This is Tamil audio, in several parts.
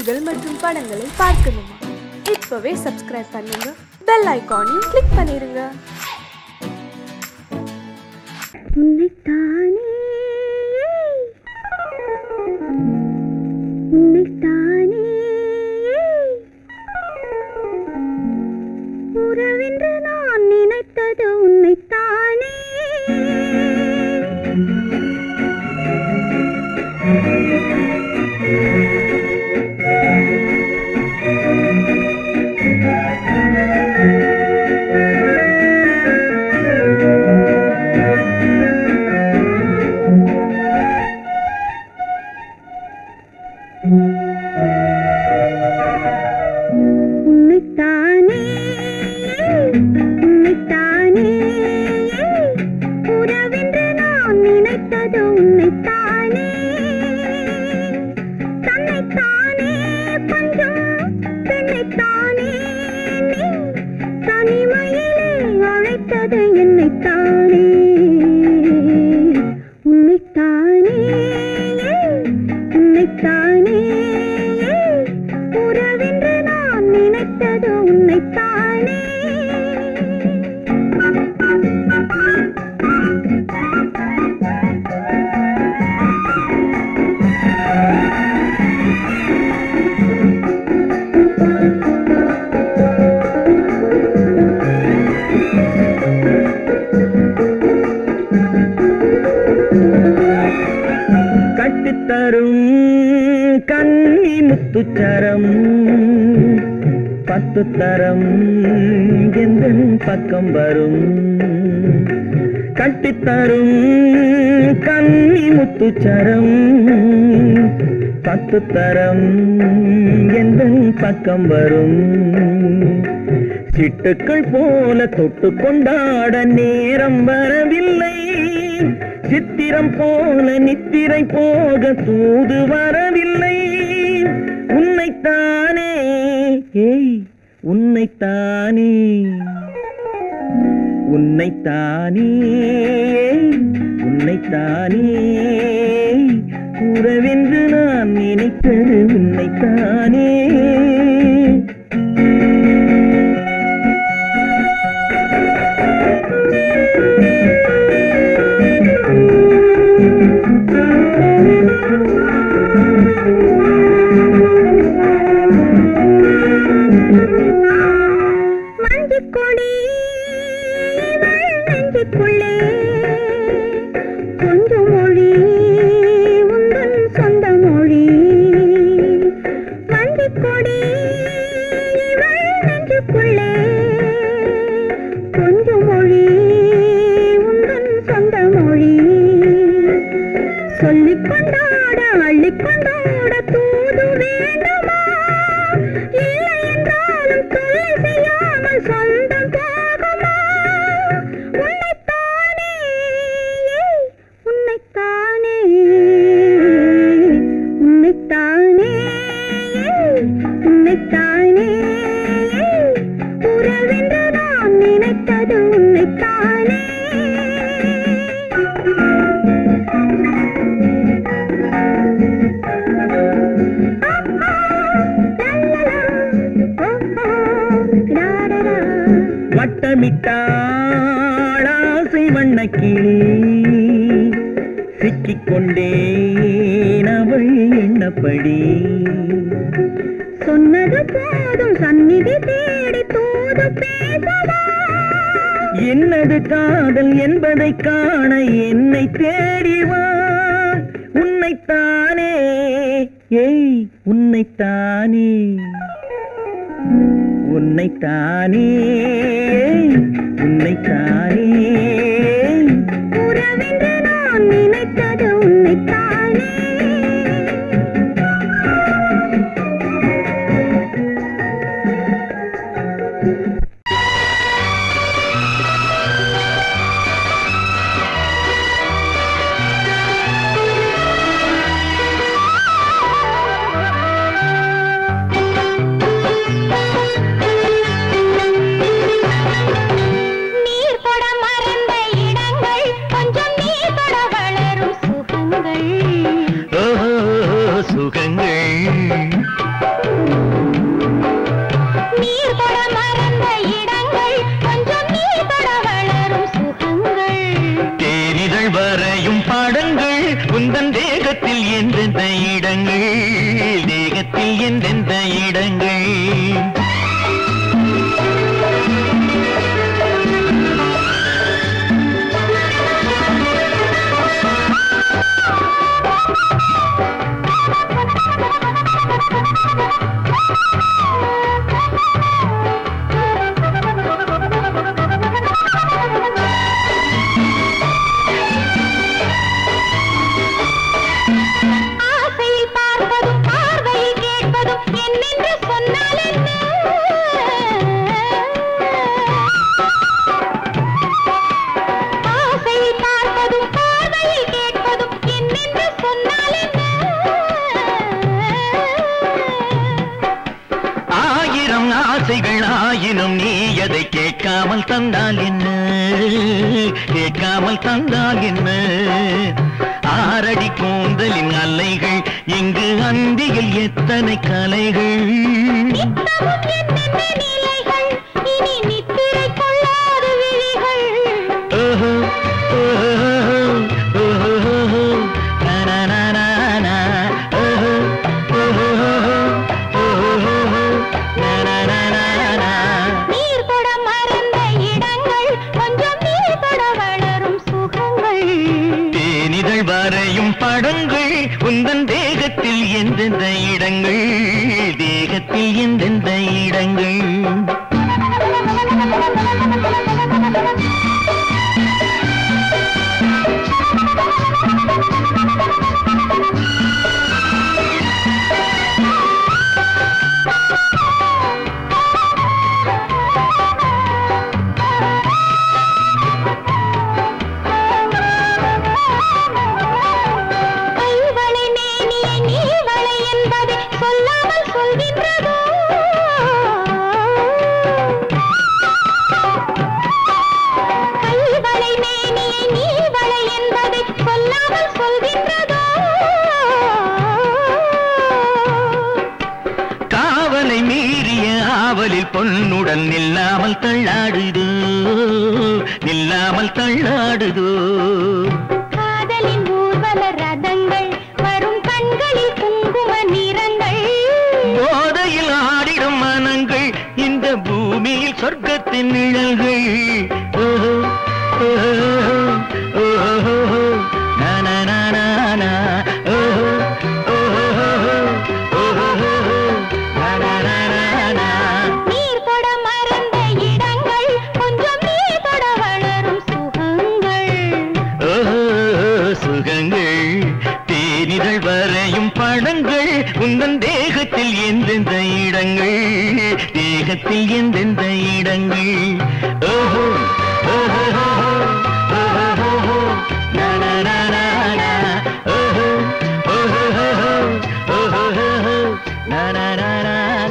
நிகழ்ச்சிகள் மற்றும் படங்களை பார்க்கணுமா இப்பவே சப்ஸ்கிரைப் பண்ணுங்க பெல் ஐகானையும் கிளிக் பண்ணிருங்க உன்னைத்தானே உன்னைத்தானே உறவென்று நான் நினைத்தது உன்னைத்தானே உன்னைத்தானே உன்னைத்தானே உறவென்று நான் நினைத்தது உன்னைத்தானே தன்னைத்தானே பஞ்சம் பெண்ணைத்தானே நீ தனிமையிலே அழைத்தது என்னைத்தானே உன்னைத்தானே உன்னைத்தானே உறவென்று நான் நினைத்தது உன்னைத்தானே கட்டித்தரும் கன்னி முத்துச்சரம் பத்து தரம் எந்த பக்கம் வரும் கட்டித்தரும் கன்னி முத்துச்சரம் பத்து தரம் எந்த பக்கம் வரும் சிட்டுக்கள் போல தொட்டு கொண்டாட நேரம் வரவில்லை சித்திரம் போல நித்திரை போக தூது வரவில்லை உன்னைத்தானே ஏய் உன்னைத்தானே உன்னைத்தானே ஏய், உன்னைத்தானே உறவென்று நான் நினைத்தது உன்னைத்தானே மஞ்சள் கொடி இவள் நெஞ்சுக்குள்ளே கொஞ்சம் மொழி உந்தன் சொந்த மொழி மஞ்சள் கொடி இவள் நெஞ்சுக்குள்ளே கொஞ்சம் மொழி உந்தன் சொந்த மொழி சொல்லிக் கொண்டாட அள்ளிக் கொண்டாட தூது வேண்டுமா இல்லை என்றாலும் தொல்லை செய்யாமல் சொந்தம் போகுமா உன்னைத்தானே உன்னைத்தானே உன்னைத்தானே உன்னைத்தானே உறவென்று நான் நினைத்தது உன்னைத்தானே வட்டமிட்டாளாசை வண்ணக்கிளி சிக்கிக்கொண்டேன் அவள் எண்ணப்படி சொன்னது போதும் சந்நிதி தேடி தூது பேசவா என்னது காதல் என்பதை காண என்னை தேடி வா உன்னைத்தானே ஏய் உன்னைத்தானே உன்னைத்தானே ஏய், உன்னைத்தானே உறவென்று நான் நினைத்தது உன்னைத்தானே நீர் கொட மறந்த தேகத்தில் எந்தெந்த இடங்கள் ஆசையில் பார்ப்பதும் பார்வையில் கேட்பதும் என்னென்று சொன்னால் என்ன ஆசையில் பார்ப்பதும் பார்வையில் கேட்பதும் என்னென்று சொன்னால் என்ன ஆயிரம் ஆசைகள் ஆயினும் நீ அதை கேட்காமல் தந்தால் என்ன கேட்காமல் தந்தால் என்ன ஆரடி கூந்தலின் அலைகள் இங்கு அந்தியில் எத்தனை கலைகள் நித்தமும் என்னென்ன நிலைகள் இனி நித்திரை கொள்ளாத விழிகள் ஓஹோ, ஓஹோ, ஓஹோ, நனனனன, ஓஹோ, ஓஹோ, ஓஹோ, நனனனன. நீர் தொட மறந்த இடங்கள் கொஞ்சம் நீர் தொட வளரும் சுகங்கள் தேனிதழ் வரையும் படங்கள் உந்தன் தேகத்தில் எந்தெந்த இடங்கள் தேகத்தில் எந்தெந்த இடங்கள் கைவளை மேனியை நீவளை என்பதை சொல்லாமல் சொல்கின்றதோ கைவளை மேனியை நீவளை என்பதை சொல்லாமல் சொல்கின்றதோ காவலை மீறிய ஆவலில் பொன்னுடன் நில்லாமல் தள்ளாடுதோ நில்லாமல் தள்ளாடுதோ காதலின் ஊர்வல ரதங்கள் வரும் கண்களில் குங்கும நிறங்கள் போதையில் ஆடிடும் மனங்கள் இந்த பூமியில் சொர்க்கத்தின் நிழல்கள் ஓஹோ, ஓஹோ, ஓஹோ, நனனனன, ஓஹோ, ஓஹோ, ஓஹோ, நனனனன. நீர் தொட மறந்த இடங்கள் கொஞ்சம் நீர் தொட வளரும் சுகங்கள் ஓஹோ, சுகங்கள் தேனிதழ் வரையும் படங்கள் உந்தன் தேகத்தில் எந்தெந்த இடங்கள் தேகத்தில் எந்தெந்த இடங்கள் ஓஹோ ஓஹோ, ஓஹோ, நனனனன, ஓஹோ, ஓஹோ, ஓஹோ, நனனனன.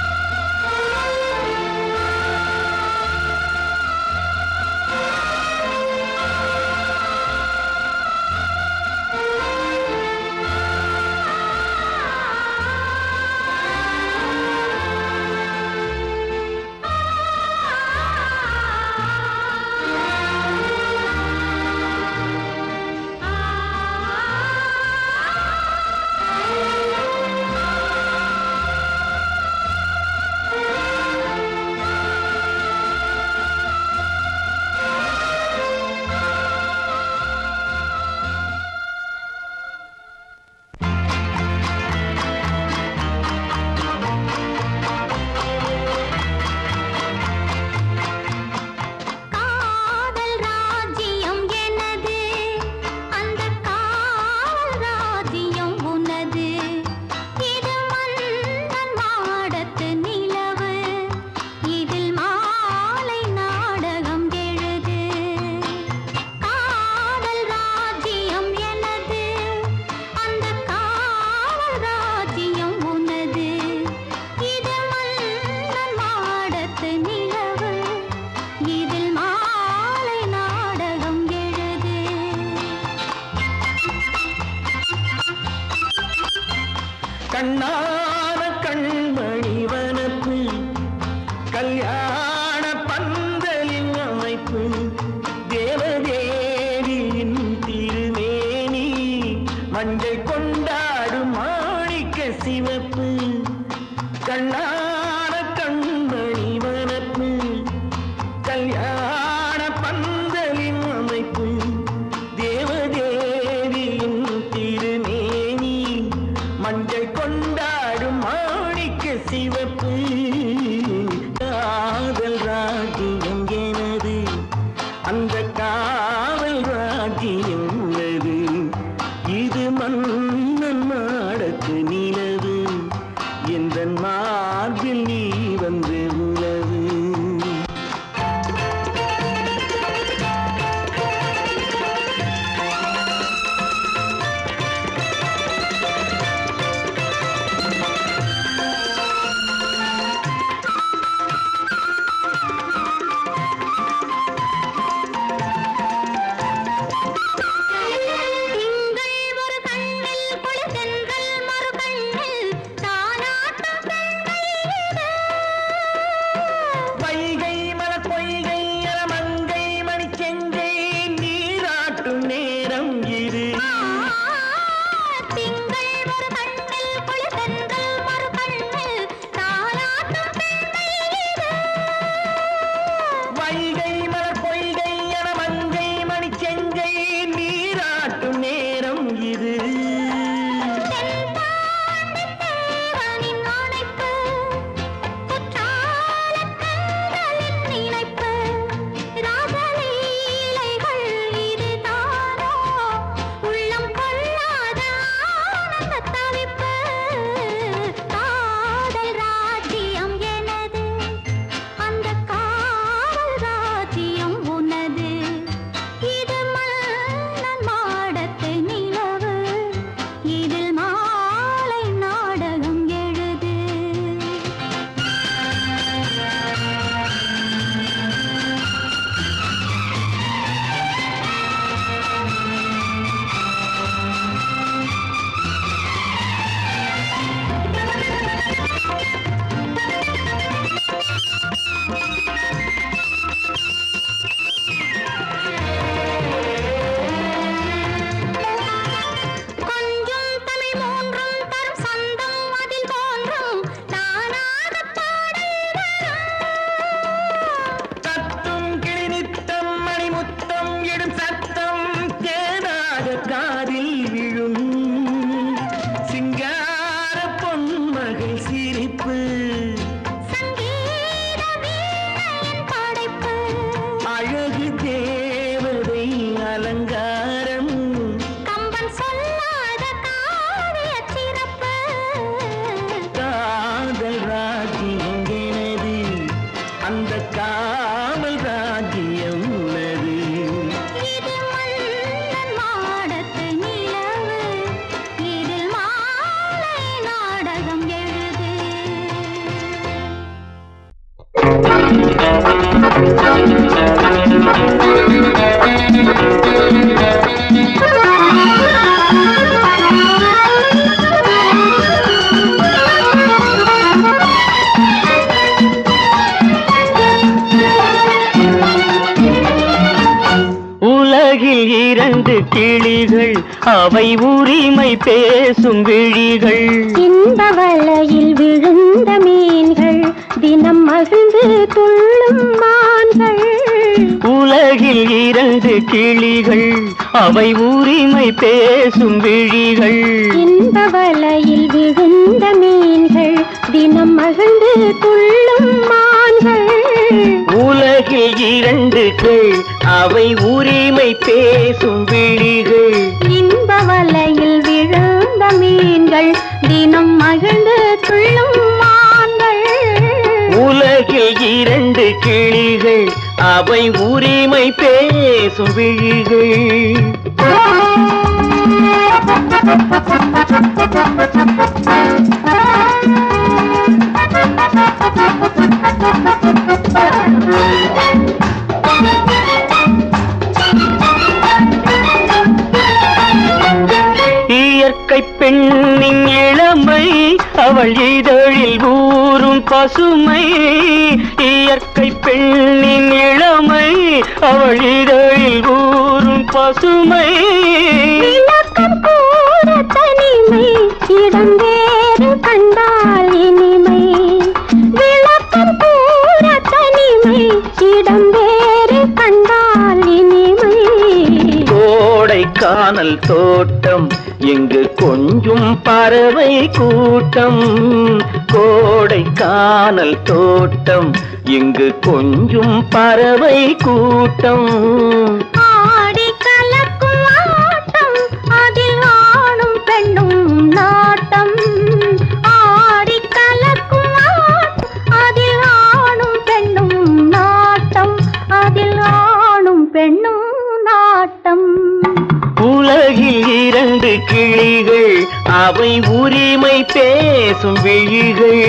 ஆ மஞ்சள் கொண்டாடும் மாணிக்க சிவப்பு கண்ணான கண்மணி வனப்பு கல்யாண பந்தலின் அமைப்பு தேவதேவியின் திருமேனி மஞ்சள் கொண்டாடும் மாணிக்க சிவப்பு காதல் ராஜ்யம் எனது அந்த காவல் ராஜ்யம் உள்ளது இது மன்னன் மாடத்து நிலவு எந்த மார்பில் நீ வந்து உலவு திங்கள் ஒரு கண்ணில் குளிர்தென்றல் மறு கண்ணில் தாலாட்டும் பெண்கள் இது. வைகை மலர் பொய்கை அலமங்கை மணி செங்கை நீராட்டும் நேரம் இது திங்கள் ஒரு கண்ணில் குளிர்தென்றல் மறு கண்ணில் தாலாட்டும் பெண்கள் இது. வைகை மலர் பொய்கை அலமங்கை மணி செங்கை நீராட்டும் நேரம் இது தென்பாண்டித் தேவனின் அணைப்பு, குற்றாலக் கண்களின் நினைப்பு, ராசலீலைகள் இதுதானோ, உள்ளம் கொள்ளாத ஆனந்தத் தவிப்பு. காதல் ராஜ்யம் எனது, அந்தக் காவல் ராஜ்யம் உனது. இது மன்னன் மாடத்து நிலவு இதில் மாலை நாடகம் எழுது கொஞ்சம் தமிழ் மூன்றும் தரும் சந்தம் அதில் தோன்றும் தானாகப் பாடல் வரும். தத்தும் கிளி நித்தம் மணிமுத்தம் எடும் சத்தம் தேனாக காதில் விழும் சிங்கார பொன்மகள் சிரிப்பு சங்கீத வீணையின் படைப்பு அழகு தேவதை அலங்காரம் கம்பன் சொல்லாத காவியச் சிறப்பு. காதல் ராஜ்யம் எனது அந்த காமல் ராஜ்யம் உள்ளது இது மன்னன் மாடத்து நிலவு, இதில் மாலை நாடகம் எழுது உலகில் இரண்டு கிளிகள் அவை உரிமை பேசும் விழிகள் இந்த வலையில் விழுந்த மீன்கள் தினம் மகிழ்ந்து துள்ளும் மான்கள் உலகில் இரண்டு கிளிகள் அவை உரிமை பேசும் விழிகள் இந்த வலையில் விழுந்த மீன்கள் தினம் மகிழ்ந்து துள்ளும் மான்கள் உலகில் இரண்டு கீழ் அவை உரிமை பேசும் விழிகள் இன்ப வலையில் விழுந்த மீன்கள் தினம் மகிழ்ந்து துள்ளும் மான்கள் உலகில் இரண்டு கிளிகள் அவை உரிமை பேசும் விழிகள் இயற்கை பெண்ணின் இளமை அவள் இதழில் ஊறும் பசுமை இயற்கை பெண்ணின் இளமை அவள் இதழில் ஊறும் பசுமை விளக்கம் கூட கானல் தோட்டம் இங்கு கொஞ்சும் பறவை கூட்டம் கோடை கானல் தோட்டம் இங்கு கொஞ்சும் பறவை கூட்டம் ஆடி கலக்கும் ஆட்டம் அதில் ஆணும் பெண்ணும் நாட்டம் ஆடி கலக்கும் ஆட்டம் அதில் ஆணும் பெண்ணும் நாட்டம் அதில் ஆணும் பெண்ணும் நாட்டம் உலகில் இரண்டு கிளிகள் அவை உரிமை பேசும் விழிகள்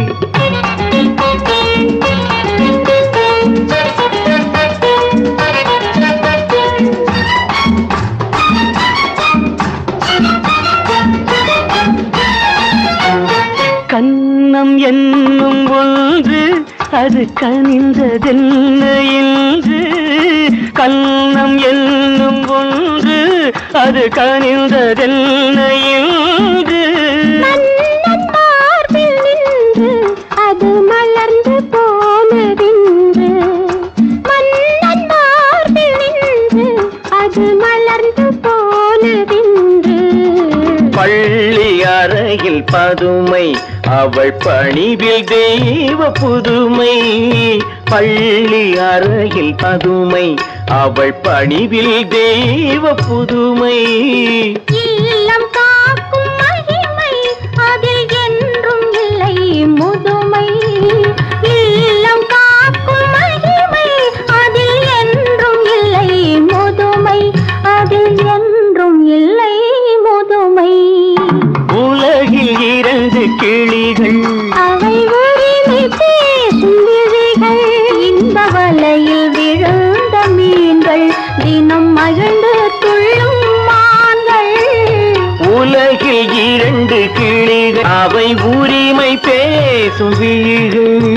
கண்ணம் என்னும் ஒன்று அது கனிந்ததென்ன என்று கண்ணம் என்னும் ஒன்று அது கனிந்ததென்ன என்று மன்னன் மார்பில் நின்று அது மலர்ந்து போனதென்று மன்னன் மார்பில் நின்று அது மலர்ந்து போனதென்று பள்ளி அறையில் பதுமை அவள் பணிவில் தெய்வ புதுமை பள்ளி அறையில் பதுமை அவள் பணிவில் தெய்வ புதுமை இல்லம் காக்கும் மகிமை அதில் என்றும் இல்லை முதுமை இல்லம் காக்கும் மகிமை அதில் என்றும் இல்லை முதுமை அதில் என்றும் இல்லை முதுமை உலகில் இரண்டு கிளிகள் அவை உரிமை பேசும் விழிகள் இந்த வலையில் விழுந்த மீன்கள் தினம் மகிழ்ந்து துள்ளும் மான்கள் உலகில் இரண்டு கிளிகள் அவை உரிமை பேசும் விழிகள்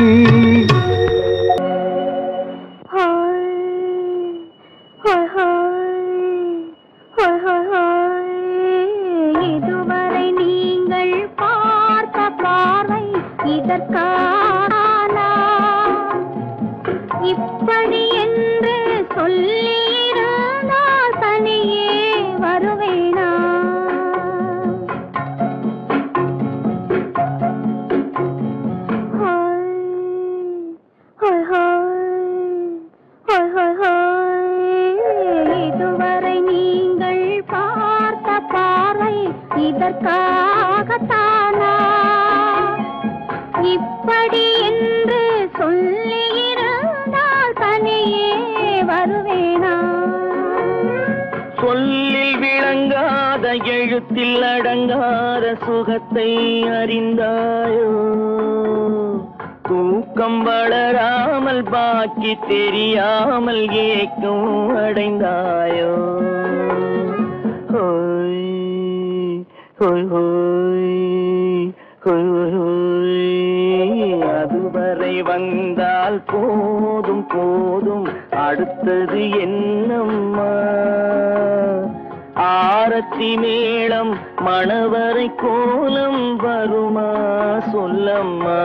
இதுவரை நீங்கள் பார்த்த பார்வை இதற்கான இப்படி என்று சொல்லியிருந்தால் தனியே வருவேனா ஹோய் ஹோய் ஹோய் ஹோய் இதுவரை நீங்கள் பார்த்த பார்வை இதற்காகத்தானா இப்படி என்று சொல்லியிருந்தால் தனியே வருவேனா சொல்லில் விளங்காத எழுத்தில் அடங்காத சுகத்தை அறிந்தாயோ தூக்கம் வளராமல் பாக்கி தெரியாமல் ஏக்கம் அடைந்தாயோ ஹோய் ஹோய் ஹோய் ஹோய் ஹோய் ஹோய் அதுவரை வந்தால் போதும் போதும் அடுத்தது என்னம்மா ஆரத்தி மேளம் மணவரை கோலம் வருமா சொல்லம்மா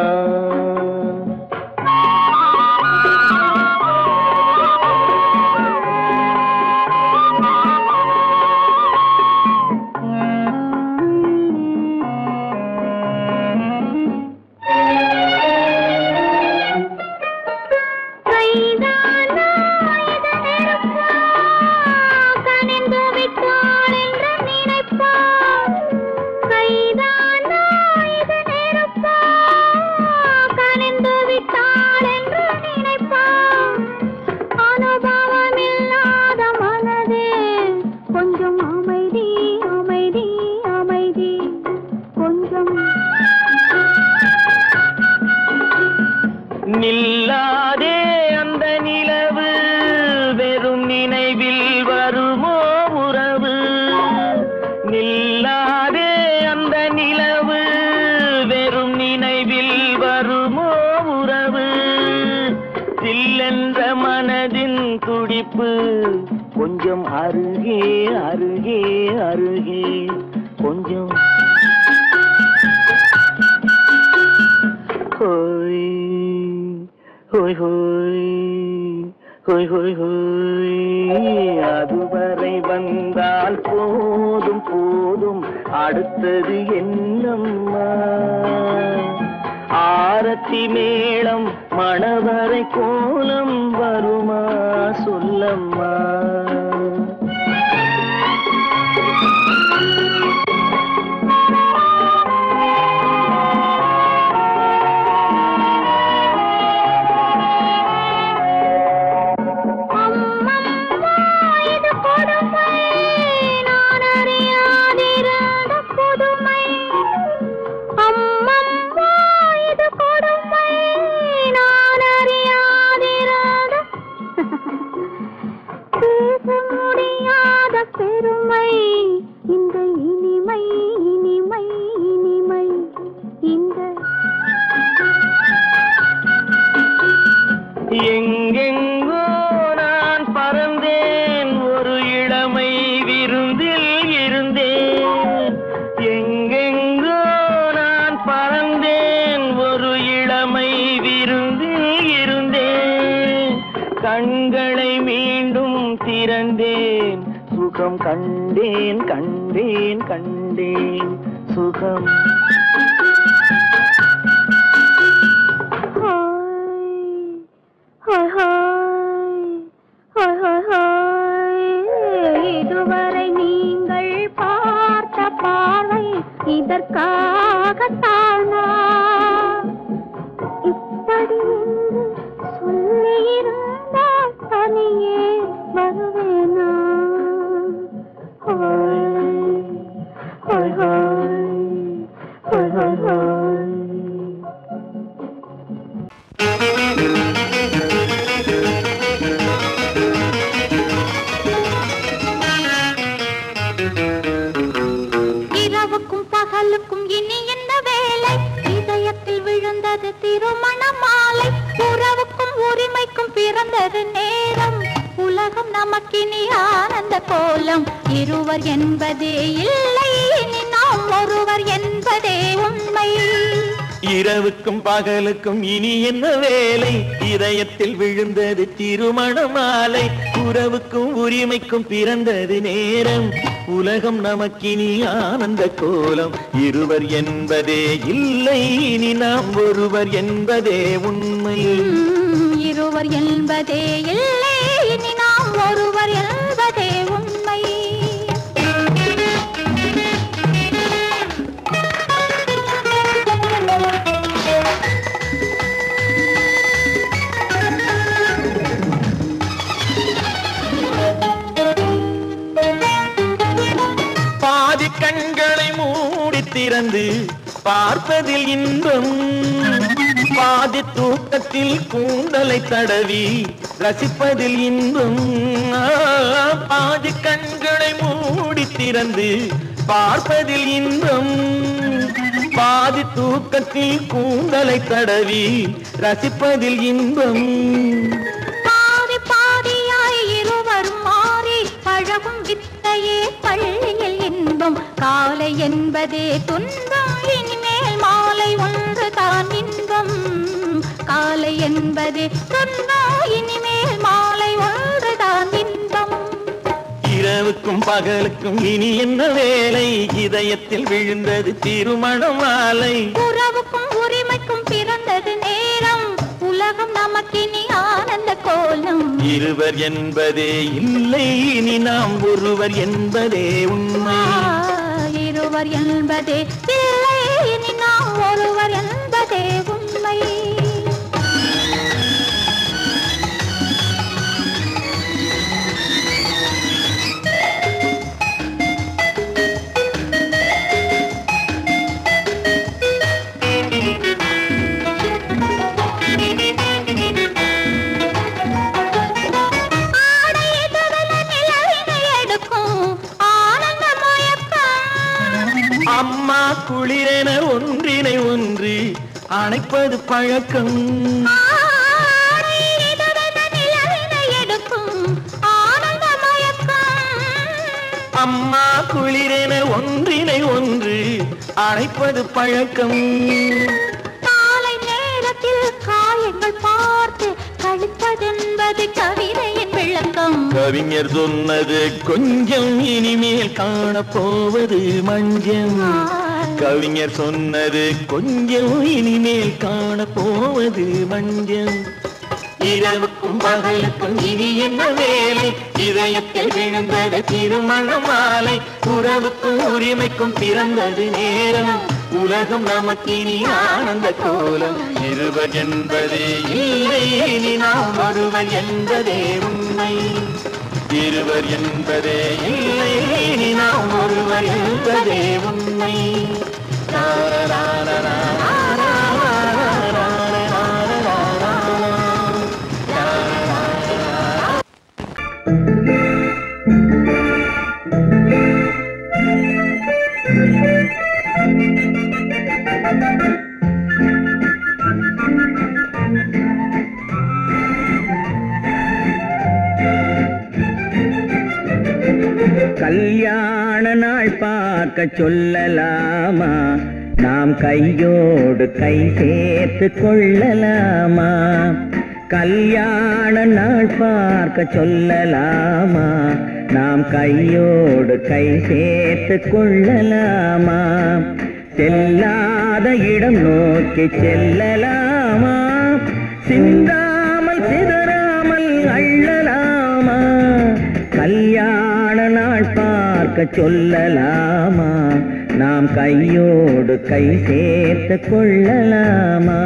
கைதானா இது நெருப்பா? கனிந்து விட்டாள் என்று நினைப்பாள். கைதானா இது நெருப்பா? கனிந்து விட்டாள் என்று நினைப்பாள். அனுபவமில்லாத மனதே கொஞ்சம் அமைதி அமைதி அமைதி கொஞ்சம் நில்லாதே அந்த நிலவு வெறும் நினைவில் வருமோ உறவு நில்லாதே அந்த நிலவு வெறும் நினைவில் வருமோ உறவு சில்லென்ற மனதின் துடிப்பு கொஞ்சம் அருகே அருகே அருகே கொஞ்சம் ஹோய் ஹோய் ஹோய் ஹோய் ஹோய் ஹோய் அதுவரை வரை வந்தால் போதும் போதும் அடுத்தது என்னம்மா ஆரத்தி மேளம் மணவரை கோலம் வருமா சொல்லம்மா அம்மம்மா, இது கொடுமை. நான் அறியாதிருந்த புதுமை. அம்மம்மா, இது கொடுமை. நான் அறியாதிருந்த பேச முடியாத பெருமை இந்த இனிமை இனிமை இனிமை இந்த எங்கெங்கோ நான் பறந்தேன் ஒரு இளமை விருந்தில் இருந்தேன் எங்கெங்கோ நான் பறந்தேன் ஒரு இளமை விருந்தில் இருந்தேன் கண்களை மீண்டும் திறந்தேன் சுகம் கண்டேன் கண்டேன் கண்டேன் சுகம் hi hi hi hi hi இதுவரை நீங்கள் பார்த்த பார்வை இதற்காகத்தானா இப்படி என்று சொல்லியிருந்தால் தனியே வருவேனா hi hi hi hi hi hi இரவுக்கும் பகலுக்கும் இனி என்ன வேலை இதயத்தில் விழுந்தது திருமண மாலை உறவுக்கும் உரிமைக்கும் பிறந்தது நேரம் உலகம் நமக்கினி ஆனந்த கோலம் இருவர் என்பதே இல்லை இனி நாம் ஒருவர் என்பதே உண்மை இரவுக்கும் பகலுக்கும் இனி என்ன வேலை இதயத்தில் விழுந்தது திருமண மாலை உறவுக்கும் உரிமைக்கும் பிறந்தது நேரம் உலகம் நமக்கினி ஆனந்த கோலம் இருவர் என்பதே இல்லை இனி நாம் ஒருவர் என்பதே உண்மை உம், இருவர் என்பதே இல்லை இனி நாம் ஒருவர் என்பதே உண்மை பாதி கண்களை மூடி திறந்து பார்ப்பதில் இன்பம் பாதி தூக்கத்தில் கூந்தலை தடவி ரசிப்பதில் இன்பம் ஆ, பாதி கண்களை மூடி திறந்து பார்ப்பதில் இன்பம் பாதி தூக்கத்தில் கூந்தலை தடவி ரசிப்பதில் இன்பம் பாதி பாதியாய் இருவரும் மாறி பழகும் வித்தையே பள்ளியில் இன்பம் காலை என்பதே துன்பம் இனிமேல் மாலை ஒன்று தான் இன்பம் காலை என்பதே துன்பம் இனிமேல் மாலை ஒன்று தான் இன்பம் இரவுக்கும் பகலுக்கும் இனி என்ன வேலை இதயத்தில் விழுந்தது திருமண மாலை உறவுக்கும் உரிமைக்கும் பிறந்தது நேரம் உலகம் நமக்கினி ஆனந்த கோலம் இருவர் என்பதே இல்லை இனி நாம் ஒருவர் என்பதே உண்மை ஆ, இருவர் என்பதே இல்லை இனி நாம் ஒருவர் என்பதே உண்மை ஆடை இதழல நிலவினை எடுக்கும் ஆனந்த மயக்கம் அம்மா குளிரென ஒன்றினை ஒன்று அணைப்பது பழக்கம் ஆடை இதழல நிலவினை எடுக்கும் ஆனந்த மயக்கம் அம்மா குளிரென ஒன்றினை ஒன்று அணைப்பது பழக்கம் காலை நேரத்தில் காயங்கள் பார்த்து கழிப்பதென்பது கவிதையின் விளக்கம் கவிஞர் சொன்னது கொஞ்சம் இனிமேல் காணப்போவது மஞ்சம் கவிஞர் சொன்னது கொஞ்சம் இனிமேல் காணப்போவது மஞ்சம் இரவுக்கும் பகலுக்கும் இனி என்ன வேலை இதயத்தில் விழுந்தது திருமண மாலை உறவுக்கும் உரிமைக்கும் பிறந்தது நேரம் உலகம் நமக்கினி ஆனந்த கோலம் இருவர் என்பதே இல்லை இனி நாம் ஒருவர் என்பதே உண்மை இருவர் என்பதே இல்லை இனி நாம் ஒருவர் என்பதே உண்மை கல்யாண நாள் பார்க்க சொல்லலாமா நாம் கையோடு கை சேர்த்து கொள்ளலாமா கல்யாண நாள் பார்க்க சொல்லலாமா நாம் கையோடு கை சேர்த்து கொள்ளலாமா செல்லாத இடம் நோக்கி செல்லலாமா சிந்தாமல் சிதறாமல் அள்ளலாமா கல்யாண நாள் பார்க்க சொல்லலாமா நாம் கையோடு கை சேர்த்து கொள்ளலாமா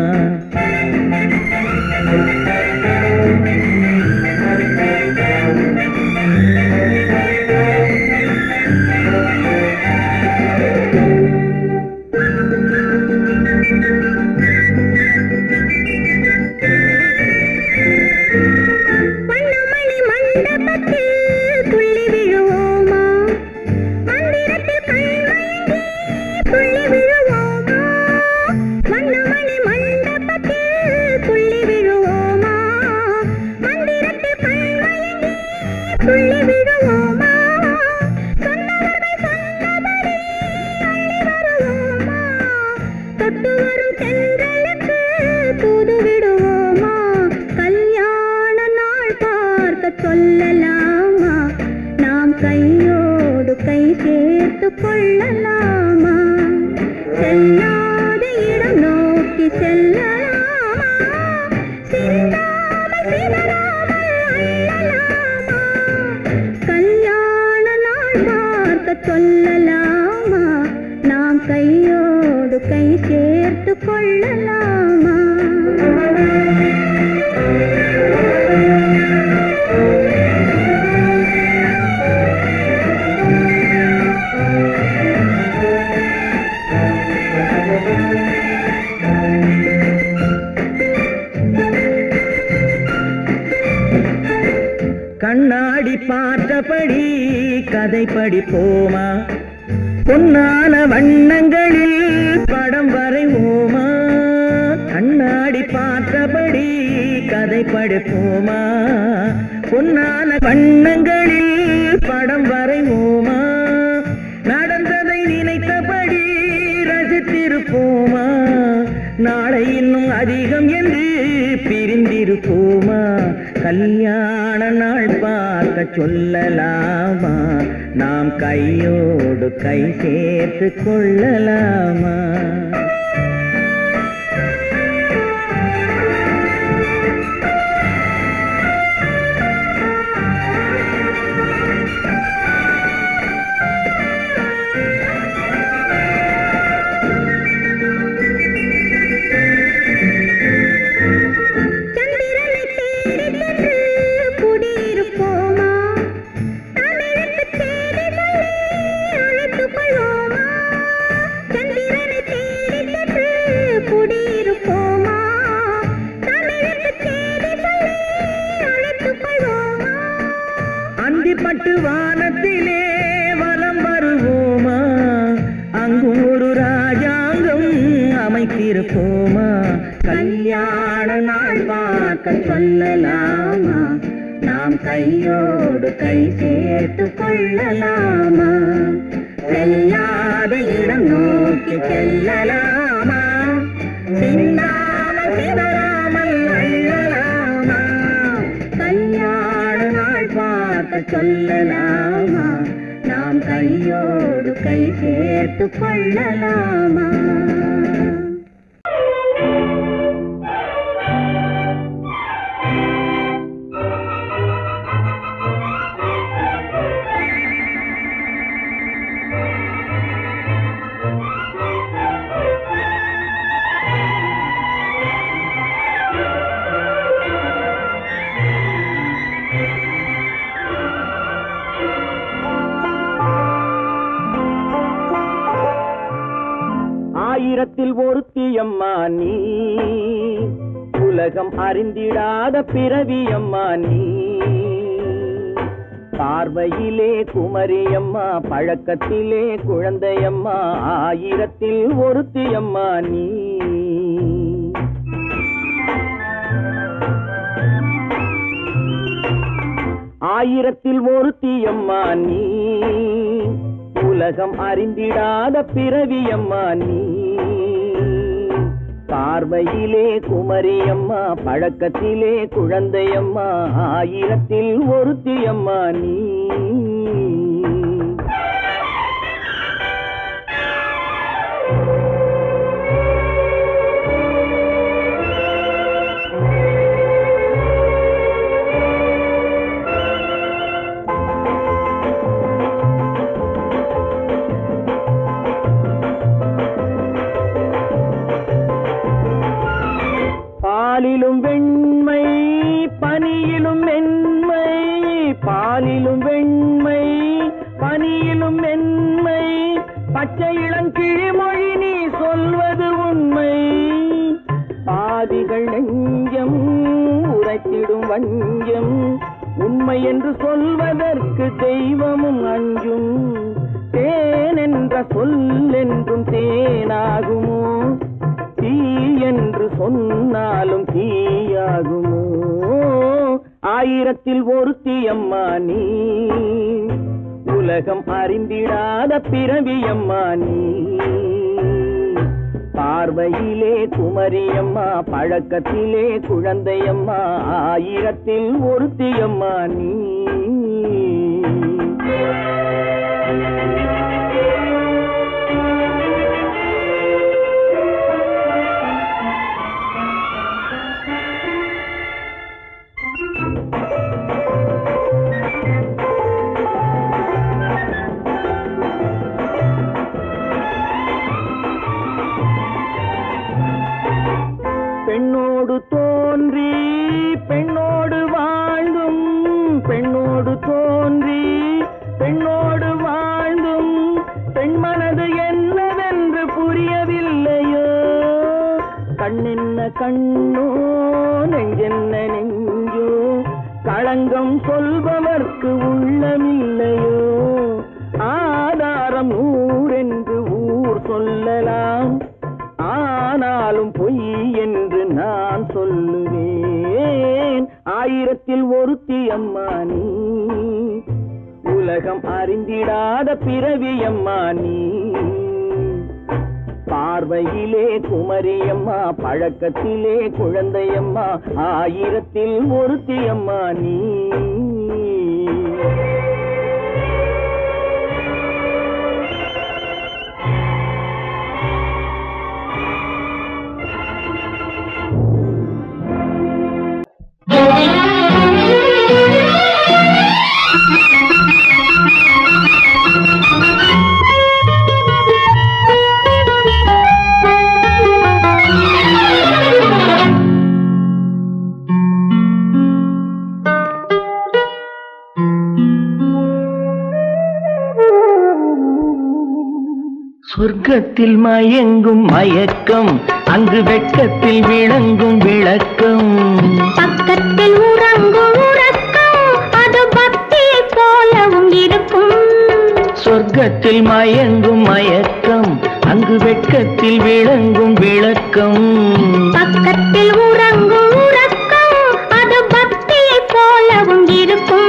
வண்ணமணி மண்டபத்தில் துள்ளி விழுவோமா மந்திரத்தில் கண்மயங்கி துள்ளி விழுவோமா வண்ணமணி மண்டபத்தில் துள்ளி விழுவோமா மந்திரத்தில் கண்மயங்கி துள்ளி விழுவோமா சொன்னவர்கள் சொன்னபடி அள்ளி வருவோமா தொட்டு வரும் தென்றலுக்கு தூது விடுவோமா கல்யாண நாள் பார்க்க சொல்லலாமா நாம் கையோடு கை சேர்த்து கொள்ளலாமா செல்லாத இடம் நோக்கி செல்லலாமா சிந்தாமல் சிதறாமல் அள்ளலாமா கல்யாண நாள் பார்க்க சொல்லலாமா நாம் கையோடு கை சேர்த்து கொள்ளலாமா கண்ணாடி பார்த்தபடி கதை படிப்போமா பொன்னான வண்ணங்களில் படம் வரைவோமா கண்ணாடி பார்த்தபடி கதை படிப்போமா பொன்னான வண்ணங்களில் படம் வரைவோமா நடந்ததை நினைத்தபடி ரசித்திருப்போமா நாளை இன்னும் அதிகம் என்று பிரிந்திருப்போமா கல்யாண நாள் பார்க்க சொல்லலாமா நாம் கையோடு கை சேர்த்து கொள்ளலாமா சந்திரனை தேடி சென்று குடியிருப்போமா தமிழுக்கு தேடி சொல்லி அழைத்துக் கொள்வோமா சந்திரனை தேடி சென்று குடியிருப்போமா தமிழுக்கு தேடி சொல்லி அழைத்துக் கொள்வோமா அந்திப்பட்டு வானத்திலே வலம் வருவோமா அங்கும் ஒரு ராஜாங்கம் அமைத்திருப்போமா கல்யாண நாள் பார்க்க சொல்லலாமா நாம் கையோடு கை சேர்த்து கொள்ளலாமா செல்லாத இடம் நோக்கி செல்லலாமா சின்னாமல் சிதறாமல் அள்ளலாமா கல்யாண சொல்லலாமா நாம் கையோடு கை சேர்த்து கொள்ளலாமா ஆயிரத்தில் ஒருத்தியம்மா நீ உலகம் அறிந்திடாத பிறவியம்மா நீ பார்வையிலே குமரியம்மா பழக்கத்திலே குழந்தையம்மா ஆயிரத்தில் ஒருத்தியம்மா நீ ஆயிரத்தில் ஒருத்தியம்மா நீ உலகம் அறிந்திடாத பிறவியம்மா நீ பார்வையிலே குமரியம்மா பழக்கத்திலே குழந்தையம்மா ஆயிரத்தில் ஒருத்தியம்மா நீ பாலிலும் வெண்மை பனியிலும் மென்மை பாலிலும் வெண்மை பனியிலும் மென்மை பச்சை இளங்கிழிமொழி நீ சொல்வது உண்மை பாதிகள் நெஞ்சம் உரைத்திடும் வஞ்சம் உண்மை என்று சொல்வதற்கு தெய்வமும் அஞ்சும் தேன் என்ற சொல் என்றும் தேனாகுமோ தீ என்று சொன்னாலும் தீயாகுமோ ஆயிரத்தில் ஒருத்தி அம்மா நீ உலகம் அறிந்திடாத பிறவி அம்மா நீ பார்வையிலே குமரியம்மா பழக்கத்திலே குழந்தையம்மா ஆயிரத்தில் ஒருத்தி அம்மா நீ பெண்ணோடு தோன்றி பெண்ணோடு வாழ்ந்தும் பெண்ணோடு தோன்றி பெண்ணோடு வாழ்ந்தும் பெண் மனது என்னவென்று புரியவில்லையோ கண்ணென்ன கண்ணோ நெஞ்சென்ன நெஞ்சோ களங்கம் சொல்பவர்க்கு உள்ளமில்லையோ ஆதாரம் நூறென்று ஊர் சொல்லலாம் ஆனாலும் பொய் என்று நான் சொல்லுவேன் ஆயிரத்தில் ஒருத்தி அம்மா நீ உலகம் அறிந்திடாத பிறவி அம்மா நீ பார்வையிலே குமரியம்மா பழக்கத்திலே குழந்தையம்மா ஆயிரத்தில் ஒருத்தி அம்மா நீ சொர்க்கத்தில் மயங்கும் மயக்கம் அங்கு வெட்கத்தில் விளங்கும் விளக்கம் பக்கத்தில் உறங்கும் உறக்கம் அது பக்தியை போலவும் இருக்கும் சொர்க்கத்தில் மயங்கும் மயக்கம் அங்கு வெட்கத்தில் விளங்கும் விளக்கம் பக்கத்தில் உறங்கும் உறக்கம் அது பக்தியை போலவும் இருக்கும்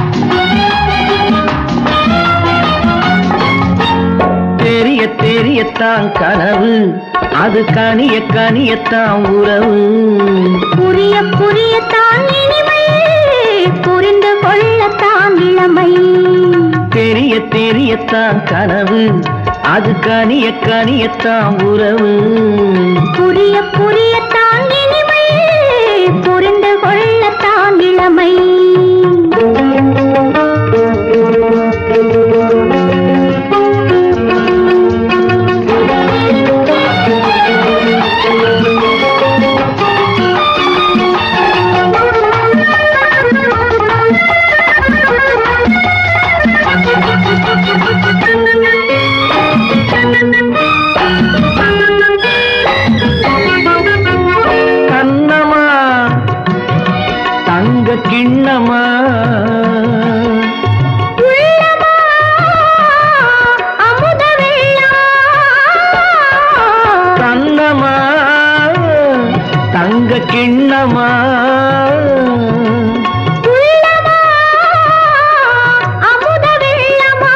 தெரிய தெரிய கனியத்தான் கனவு அது கனிய கனியத்தான் உறவு புரிய புரியத்தான் இனிமை புரிந்து கொள்ளத்தான் இளமை தெரிய தெரியத்தான் கனவு அது கனிய கனியத்தான் உறவு புரிய புரியத்தான் இனிமை புரிந்து கொள்ளத்தான் இளமை கண்ணமா தங்க கிண்ணமா உள்ளமா அமுத வெள்ளம் கண்ணமா தங்க கிண்ணமா உள்ளமா அமுத வெள்ளமா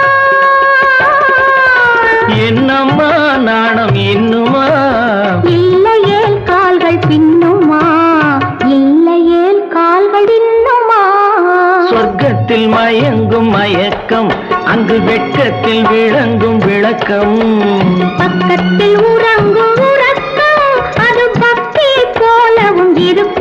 என்னம்மா நாணம் இன்னுமா இல்லையேல் கால்கள் பின்னுமா இல்லையேல் கால்கள் இன்னுமா சொர்க்கத்தில் மயங்கும் மயக்கம் அங்கு வெட்கத்தில் விளங்கும் விளக்கம் பக்கத்தில் உறங்கும் உறக்கம் அது பக்தி போலவும்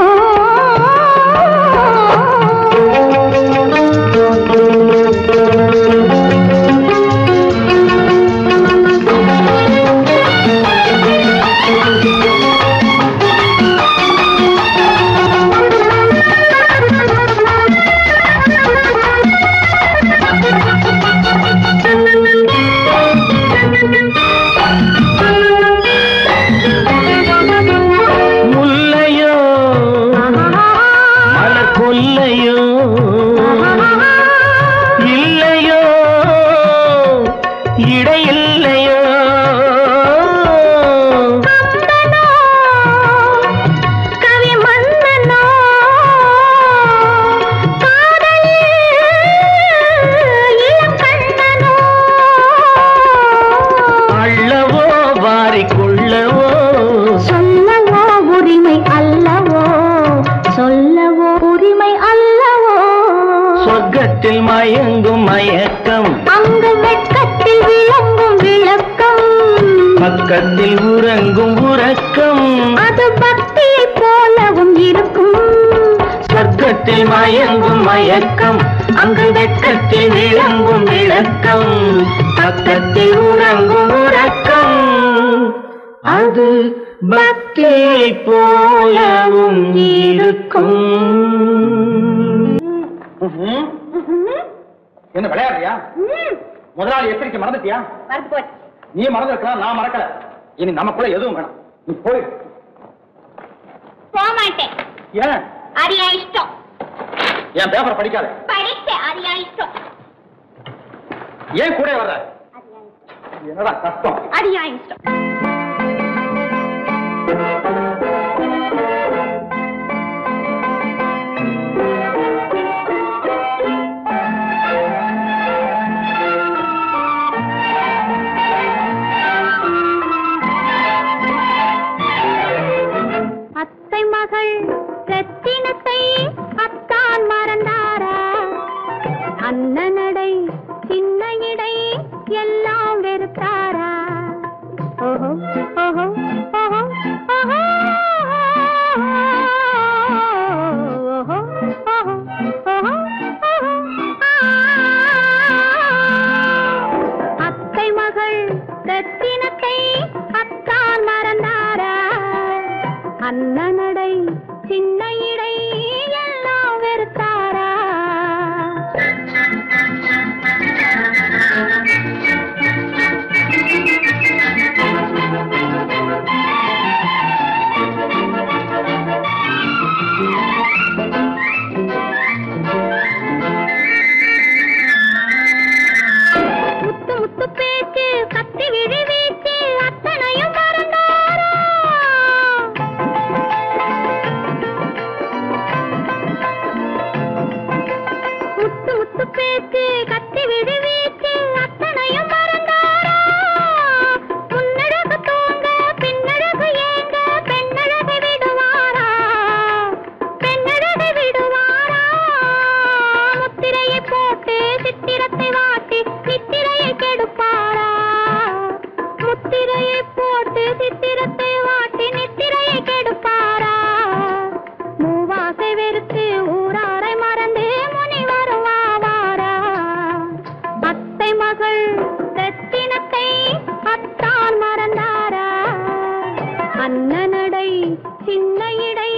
முல்லையோ மலர் கொல்லையோ இல்லையோ இடையில்லையோ கவி மன்னனோ காதலில் இளம் கண்ணனோ அள்ளவோ வாரிக்கொள்ளவோ சொல்லவோ உரிமை அல்லவோ சொல்லவோ உரிமை அல்லவோ சொர்க்கத்தில் மயங்கும் மயக்கம் அங்கு வெட்கத்தில் விளங்கும் விளக்கம் பக்கத்தில் உறங்கும் உறக்கம் அது பக்தியை போலவும் இருக்கும் சொர்க்கத்தில் மயங்கும் மயக்கம் அங்கு வெட்கத்தில் விளங்கும் விளக்கம் பக்கத்தில் உறங்கும் உறக்கம் அது பக்தியை போலவும் இருக்கும் என்ன விளையாடுறியா முதலாளி எச்சரிக்கை மறந்துட்டியா நீ மறந்துருக்கலாம் நான் மறக்கல இனி நமக்குள்ள எதுவும் வேணாம் நீ போய் போக மாட்டேன் ஏன் அது என் இஷ்டம் என் பேப்பரை படிக்காத படிச்சேன் அது என் இஷ்டம் ஏன் கூட வர்ற என்னடா கஷ்டம் அது என் இஷ்டம் அத்தை மகள் ரத்தினத்தை அத்தான் மறந்தாரா அண்ணனடை சின்ன இடை எல்லாம் வெறுத்தாரா ஓஹோ ஓஹோ ஓஹோ ஓஹோ ஓஹோ ஓஹோ ஓஹோ அத்தை மகள் ரத்தினத்தை அத்தான் மறந்தாரா அண்ணனடை சின்ன இடை எல்லாம் வெறுத்தாரா போட்டு சித்திரத்தை வாட்டி நித்திரையை கெடுப்பாரா மூவாசை வெறுத்து ஊராரை மறந்து முனிவரும் வாவாரா அத்தை மகள் ரத்தினத்தை அத்தான் மறந்தாரா அண்ணனடை சின்ன இடை